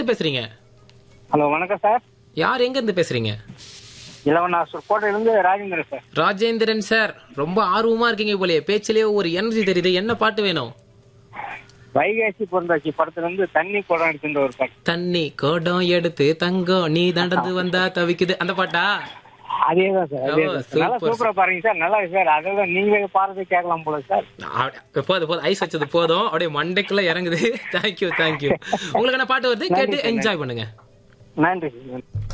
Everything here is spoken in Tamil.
இருந்து பேசுறீங்க ஹலோ வணக்கம் சார் யார் எங்க இருந்து பேசுறீங்க இளவனாசூர் கோட்டையிலிருந்து ராஜேந்திரன் சார் ராஜேந்திரன் சார் ரொம்ப ஆர்வமா இருக்கீங்க போலயே பேச்சிலேயே ஒரு எனர்ஜி தெரியுது என்ன பாட்டு வேணும் வைகாசி பிறந்தாச்சு படத்துல இருந்து தண்ணி குடம் எடுத்துன்ற ஒரு பாட்டு தண்ணி கோடம் எடுத்து தங்கம் நீ நடந்து வந்தா தவிக்குது அந்த பாட்டா அதே தான் சார் அதே ஓ, தான் சார். நல்லா சூப்பர் சூப்பரா பாருங்க சார் நல்லா இருக்கு சார் அதெல்லாம் நீங்களே பாடுறது கேட்கலாம் போல சார் அப்படி- போதும் போதும் ஐஸ் வச்சது போதும் அப்படியே மண்டைக்குள்ள இறங்குது தேங்க்யூ தேங்க்யூ உங்களுக்கு என்ன பாட்டு வருது கேட்டு என்ஜாய் பண்ணுங்க நன்றி